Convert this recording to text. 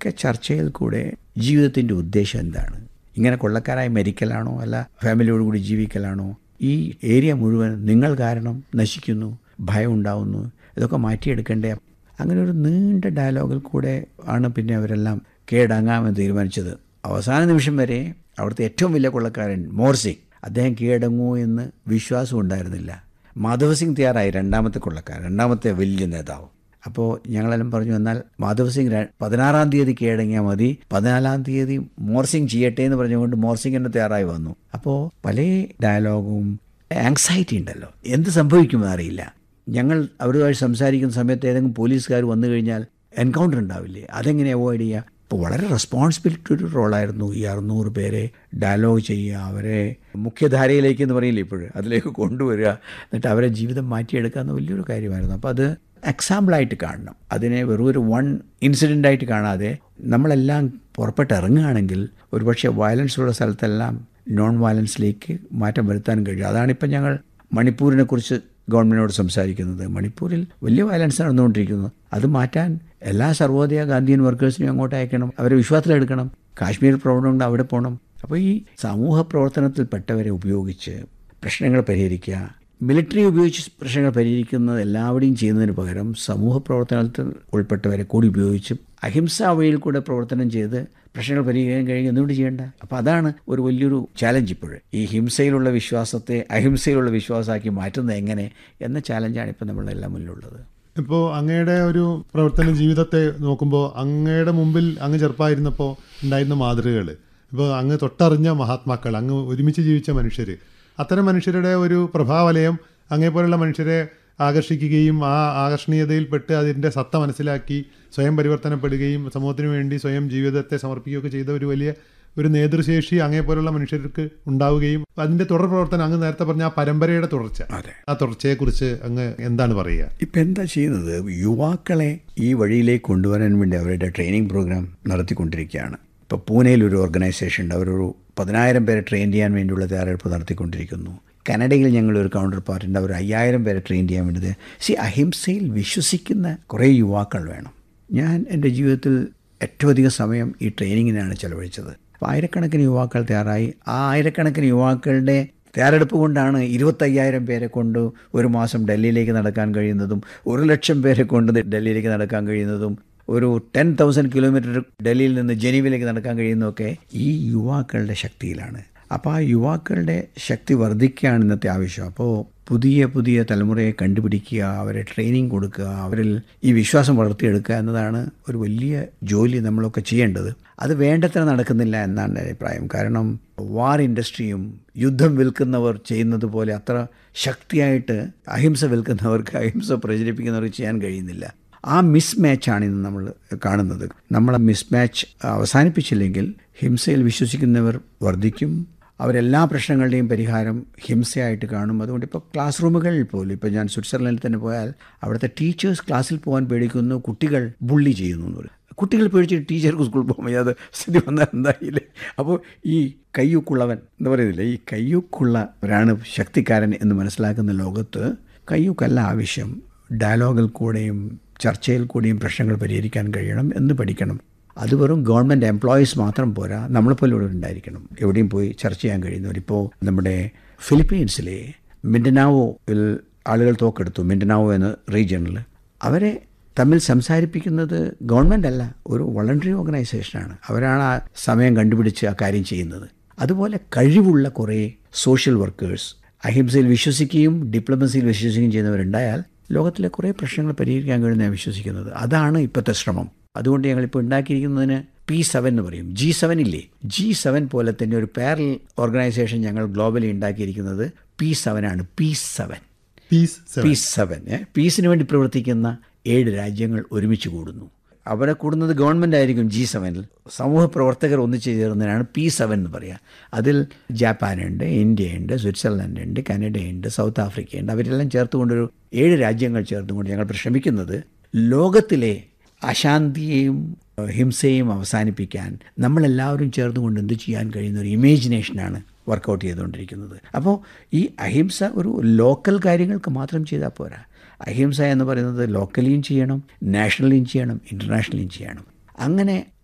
അവരുടെയൊക്കെ ചർച്ചയിൽ കൂടെ ജീവിതത്തിൻ്റെ ഉദ്ദേശം എന്താണ് ഇങ്ങനെ കൊള്ളക്കാരായി മരിക്കലാണോ അല്ല ഫാമിലിയോടുകൂടി ജീവിക്കലാണോ ഈ ഏരിയ മുഴുവൻ നിങ്ങൾ കാരണം നശിക്കുന്നു ഭയം ഉണ്ടാവുന്നു ഇതൊക്കെ മാറ്റിയെടുക്കണ്ടേ അങ്ങനെ ഒരു നീണ്ട ഡയലോഗിൽ കൂടെ ആണ് പിന്നെ അവരെല്ലാം കീഴടങ്ങാമെന്ന് തീരുമാനിച്ചത് അവസാന നിമിഷം വരെ അവിടുത്തെ ഏറ്റവും വലിയ കൊള്ളക്കാരൻ മോർസിംഗ് അദ്ദേഹം കീഴടങ്ങൂ എന്ന് വിശ്വാസം ഉണ്ടായിരുന്നില്ല മാധവ് സിംഗ് തയ്യാറായി രണ്ടാമത്തെ കൊള്ളക്കാരൻ രണ്ടാമത്തെ വലിയ നേതാവ് അപ്പോൾ ഞങ്ങളെല്ലാം പറഞ്ഞു എന്നാൽ മാധവ് സിംഗ് ര- പതിനാറാം തീയതി കീഴടങ്ങിയാൽ മതി പതിനാലാം തീയതി മോർസിംഗ് ചെയ്യട്ടെ എന്ന് പറഞ്ഞുകൊണ്ട് മോർസിംഗ് തന്നെ തയ്യാറായി വന്നു അപ്പോൾ പല ഡയലോഗും ആങ്സൈറ്റി ഉണ്ടല്ലോ എന്ത് സംഭവിക്കുമെന്ന് അറിയില്ല ഞങ്ങൾ അവരുമായി സംസാരിക്കുന്ന സമയത്ത് ഏതെങ്കിലും പോലീസുകാർ വന്നു കഴിഞ്ഞാൽ എൻകൗണ്ടർ ഉണ്ടാവില്ലേ അതെങ്ങനെ അവോയ്ഡ് ചെയ്യുക അപ്പോൾ വളരെ റെസ്പോൺസിബിലിറ്റി ഒരു റോളായിരുന്നു ഈ അറുന്നൂറ് പേരെ ഡയലോഗ് ചെയ്യുക അവരെ മുഖ്യധാരയിലേക്ക് എന്ന് പറയില്ല ഇപ്പോഴും അതിലേക്ക് കൊണ്ടുവരിക എന്നിട്ട് അവരെ ജീവിതം മാറ്റിയെടുക്കുക എന്ന വലിയൊരു കാര്യമായിരുന്നു അപ്പോൾ അത് എക്സാമ്പിളായിട്ട് കാണണം അതിനെ വെറും ഒരു വൺ ഇൻസിഡൻ്റ് ആയിട്ട് കാണാതെ നമ്മളെല്ലാം പുറപ്പെട്ട് ഇറങ്ങുകയാണെങ്കിൽ ഒരുപക്ഷെ വയലൻസ് ഉള്ള സ്ഥലത്തെല്ലാം നോൺ വയലൻസിലേക്ക് മാറ്റം വരുത്താൻ കഴിയും അതാണിപ്പോൾ ഞങ്ങൾ മണിപ്പൂരിനെ കുറിച്ച് ഗവൺമെൻറ്റിനോട് സംസാരിക്കുന്നത് മണിപ്പൂരിൽ വലിയ വയലൻസ് നടന്നുകൊണ്ടിരിക്കുന്നു അത് മാറ്റാൻ എല്ലാ സർവോദയ ഗാന്ധിയൻ വർക്കേഴ്സിനെയും അങ്ങോട്ട് അയക്കണം അവരെ വിശ്വാസത്തിലെടുക്കണം കാശ്മീർ പ്രവർത്തനം അവിടെ പോകണം അപ്പോൾ ഈ സമൂഹ പ്രവർത്തനത്തിൽപ്പെട്ടവരെ ഉപയോഗിച്ച് പ്രശ്നങ്ങൾ പരിഹരിക്കുക മിലിറ്ററി ഉപയോഗിച്ച് പ്രശ്നങ്ങൾ പരിഹരിക്കുന്നത് എല്ലാവരുടെയും ചെയ്യുന്നതിന് പകരം സമൂഹ പ്രവർത്തനത്തിൽ ഉൾപ്പെട്ടവരെ കൂടി ഉപയോഗിച്ച് അഹിംസാ വഴിയിൽ കൂടെ പ്രവർത്തനം ചെയ്ത് പ്രശ്നങ്ങൾ പരിഹരിക്കാൻ കഴിയും എന്തുകൊണ്ട് ചെയ്യേണ്ട അപ്പോൾ അതാണ് ഒരു വലിയൊരു ചാലഞ്ച് ഇപ്പോഴും ഈ ഹിംസയിലുള്ള വിശ്വാസത്തെ അഹിംസയിലുള്ള വിശ്വാസമാക്കി മാറ്റുന്നത് എങ്ങനെ എന്ന ചാലഞ്ചാണ് ഇപ്പോൾ നമ്മളെല്ലാം മുന്നിലുള്ളത് ഇപ്പോൾ അങ്ങയുടെ ഒരു പ്രവർത്തന ജീവിതത്തെ നോക്കുമ്പോൾ അങ്ങയുടെ മുമ്പിൽ അങ്ങ് ചെറുപ്പമായിരുന്നപ്പോൾ ഉണ്ടായിരുന്ന മാതൃകകൾ ഇപ്പോൾ അങ്ങ് തൊട്ടറിഞ്ഞ മഹാത്മാക്കൾ അങ്ങ് ഒരുമിച്ച് ജീവിച്ച മനുഷ്യർ അത്തരം മനുഷ്യരുടെ ഒരു പ്രഭാവലയം അങ്ങേപോലുള്ള മനുഷ്യരെ ആകർഷിക്കുകയും ആ ആകർഷണീയതയിൽപ്പെട്ട് അതിൻ്റെ സത്ത മനസ്സിലാക്കി സ്വയം പരിവർത്തനപ്പെടുകയും സമൂഹത്തിന് വേണ്ടി സ്വയം ജീവിതത്തെ സമർപ്പിക്കുകയൊക്കെ ചെയ്ത ഒരു വലിയ ഒരു നേതൃശേഷി അങ്ങേപോലുള്ള മനുഷ്യർക്ക് ഉണ്ടാവുകയും അതിൻ്റെ തുടർ പ്രവർത്തനം അങ്ങ് നേരത്തെ പറഞ്ഞ ആ പരമ്പരയുടെ തുടർച്ച അതെ ആ തുടർച്ചയെക്കുറിച്ച് അങ്ങ് എന്താണ് പറയുക ഇപ്പം എന്താ ചെയ്യുന്നത് യുവാക്കളെ ഈ വഴിയിലേക്ക് കൊണ്ടുവരാൻ വേണ്ടി അവരുടെ ട്രെയിനിങ് പ്രോഗ്രാം നടത്തിക്കൊണ്ടിരിക്കുകയാണ് ഇപ്പോൾ പൂനെയിൽ ഒരു ഓർഗനൈസേഷൻ ഉണ്ട് അവരൊരു പതിനായിരം പേരെ ട്രെയിൻ ചെയ്യാൻ വേണ്ടിയുള്ള തയ്യാറെടുപ്പ് നടത്തിക്കൊണ്ടിരിക്കുന്നു കനഡയിൽ ഞങ്ങളൊരു കൗണ്ടർ പാർട്ടി ഉണ്ട് അവർ അയ്യായിരം പേരെ ട്രെയിൻ ചെയ്യാൻ വേണ്ടി സി അഹിംസയിൽ വിശ്വസിക്കുന്ന കുറേ യുവാക്കൾ വേണം ഞാൻ എൻ്റെ ജീവിതത്തിൽ ഏറ്റവും അധികം സമയം ഈ ട്രെയിനിങ്ങിനാണ് ചെലവഴിച്ചത് അപ്പോൾ ആയിരക്കണക്കിന് യുവാക്കൾ തയ്യാറായി ആ ആയിരക്കണക്കിന് യുവാക്കളുടെ തയ്യാറെടുപ്പ് കൊണ്ടാണ് ഇരുപത്തയ്യായിരം പേരെ കൊണ്ട് ഒരു മാസം ഡൽഹിയിലേക്ക് നടക്കാൻ കഴിയുന്നതും ഒരു ലക്ഷം പേരെ കൊണ്ട് ഡൽഹിയിലേക്ക് നടക്കാൻ കഴിയുന്നതും ഒരു ടെൻ തൗസൻഡ് കിലോമീറ്റർ ഡൽഹിയിൽ നിന്ന് ജനീവിലേക്ക് നടക്കാൻ കഴിയുന്നതൊക്കെ ഈ യുവാക്കളുടെ ശക്തിയിലാണ് അപ്പോൾ ആ യുവാക്കളുടെ ശക്തി വർദ്ധിക്കുകയാണ് ഇന്നത്തെ ആവശ്യം അപ്പോൾ പുതിയ പുതിയ തലമുറയെ കണ്ടുപിടിക്കുക അവരെ ട്രെയിനിങ് കൊടുക്കുക അവരിൽ ഈ വിശ്വാസം വളർത്തിയെടുക്കുക എന്നതാണ് ഒരു വലിയ ജോലി നമ്മളൊക്കെ ചെയ്യേണ്ടത് അത് വേണ്ടത്ര നടക്കുന്നില്ല എന്നാണ് എൻ്റെ അഭിപ്രായം കാരണം വാർ ഇൻഡസ്ട്രിയും യുദ്ധം വിൽക്കുന്നവർ ചെയ്യുന്നത് പോലെ അത്ര ശക്തിയായിട്ട് അഹിംസ വിൽക്കുന്നവർക്ക് അഹിംസ പ്രചരിപ്പിക്കുന്നവർക്ക് ചെയ്യാൻ കഴിയുന്നില്ല ആ മിസ് മാച്ചാണ് ഇന്ന് നമ്മൾ കാണുന്നത് നമ്മൾ ആ മിസ് മാച്ച് അവസാനിപ്പിച്ചില്ലെങ്കിൽ ഹിംസയിൽ വിശ്വസിക്കുന്നവർ വർദ്ധിക്കും അവരെല്ലാ പ്രശ്നങ്ങളുടെയും പരിഹാരം ഹിംസയായിട്ട് കാണും അതുകൊണ്ട് ഇപ്പോൾ ക്ലാസ് റൂമുകളിൽ പോലും ഇപ്പോൾ ഞാൻ സ്വിറ്റ്സർലൻഡിൽ തന്നെ പോയാൽ അവിടുത്തെ ടീച്ചേഴ്സ് ക്ലാസ്സിൽ പോകാൻ പേടിക്കുന്നു കുട്ടികൾ ബുള്ളി ചെയ്യുന്നു എന്ന് പറയും കുട്ടികൾ പേടിച്ചിട്ട് ടീച്ചർക്ക് സ്കൂളിൽ പോകാൻ വയ്യാതെ സ്ഥിതി വന്നാൽ എന്തായില്ലേ അപ്പോൾ ഈ കയ്യൂക്കുള്ളവൻ എന്ന് പറയുന്നില്ലേ ഈ കയ്യൂക്കുള്ളവരാണ് ശക്തിക്കാരൻ എന്ന് മനസ്സിലാക്കുന്ന ലോകത്ത് കയ്യൂക്കല്ല ആവശ്യം ഡയലോഗിൽ കൂടെയും ചർച്ചയിൽ കൂടിയും പ്രശ്നങ്ങൾ പരിഹരിക്കാൻ കഴിയണം എന്ന് പഠിക്കണം അത് വെറും ഗവൺമെൻറ് എംപ്ലോയീസ് മാത്രം പോരാ നമ്മളെപ്പോലെ ഇവിടെ ഉണ്ടായിരിക്കണം എവിടെയും പോയി ചർച്ച ചെയ്യാൻ കഴിയുന്നവർ ഇപ്പോൾ നമ്മുടെ ഫിലിപ്പീൻസിലെ മിൻഡനാവോയിൽ ആളുകൾ തോക്കെടുത്തു മിൻഡനാവോ എന്ന റീജിയണിൽ അവരെ തമ്മിൽ സംസാരിപ്പിക്കുന്നത് ഗവൺമെൻറ് അല്ല ഒരു വളണ്ടറി ഓർഗനൈസേഷനാണ് അവരാണ് ആ സമയം കണ്ടുപിടിച്ച് ആ കാര്യം ചെയ്യുന്നത് അതുപോലെ കഴിവുള്ള കുറേ സോഷ്യൽ വർക്കേഴ്സ് അഹിംസയിൽ വിശ്വസിക്കുകയും ഡിപ്ലോമസിയിൽ വിശ്വസിക്കുകയും ചെയ്യുന്നവരുണ്ടായാൽ ലോകത്തിലെ കുറേ പ്രശ്നങ്ങൾ പരിഹരിക്കാൻ കഴിയുന്ന ഞാൻ വിശ്വസിക്കുന്നത് അതാണ് ഇപ്പോഴത്തെ ശ്രമം അതുകൊണ്ട് ഞങ്ങളിപ്പോൾ ഉണ്ടാക്കിയിരിക്കുന്നതിന് പി സെവൻ എന്ന് പറയും ജി സെവൻ ഇല്ലേ ജി സെവൻ പോലെ തന്നെ ഒരു പാരൽ ഓർഗനൈസേഷൻ ഞങ്ങൾ ഗ്ലോബലി ഉണ്ടാക്കിയിരിക്കുന്നത് പി സെവൻ ആണ് P seven peace seven. Peace seven പീസിന് വേണ്ടി പ്രവർത്തിക്കുന്ന ഏഴ് രാജ്യങ്ങൾ ഒരുമിച്ച് കൂടുന്നു അവിടെ കൂടുന്നത് ഗവൺമെൻറ് ആയിരിക്കും ജി സെവനിൽ സമൂഹ പ്രവർത്തകർ ഒന്നിച്ച് ചേർന്നതിനാണ് പി സെവൻ എന്ന് പറയുക അതിൽ ജാപ്പാനുണ്ട് ഇന്ത്യയുണ്ട് സ്വിറ്റ്സർലൻഡ് ഉണ്ട് കാനഡയുണ്ട് സൗത്ത് ആഫ്രിക്കയുണ്ട് അവരെല്ലാം ചേർത്തുകൊണ്ടൊരു ഏഴ് രാജ്യങ്ങൾ ചേർത്തുകൊണ്ട് ഞങ്ങൾ ശ്രമിക്കുന്നത് ലോകത്തിലെ അശാന്തിയെയും ഏഹ്, ഹിംസയും അവസാനിപ്പിക്കാൻ നമ്മളെല്ലാവരും ചേർന്നുകൊണ്ട് എന്ത് ചെയ്യാൻ കഴിയുന്ന ഒരു ഇമേജിനേഷനാണ് വർക്കൗട്ട് ചെയ്തുകൊണ്ടിരിക്കുന്നത് അപ്പോൾ ഈ അഹിംസ ഒരു ലോക്കൽ കാര്യങ്ങൾക്ക് മാത്രം ചെയ്താൽ പോരാ അഹിംസ എന്ന് പറയുന്നത് ലോക്കലിയും ചെയ്യണം നാഷണലിയും ചെയ്യണം ഇൻ്റർനാഷണലിയും ചെയ്യണം അങ്ങനെ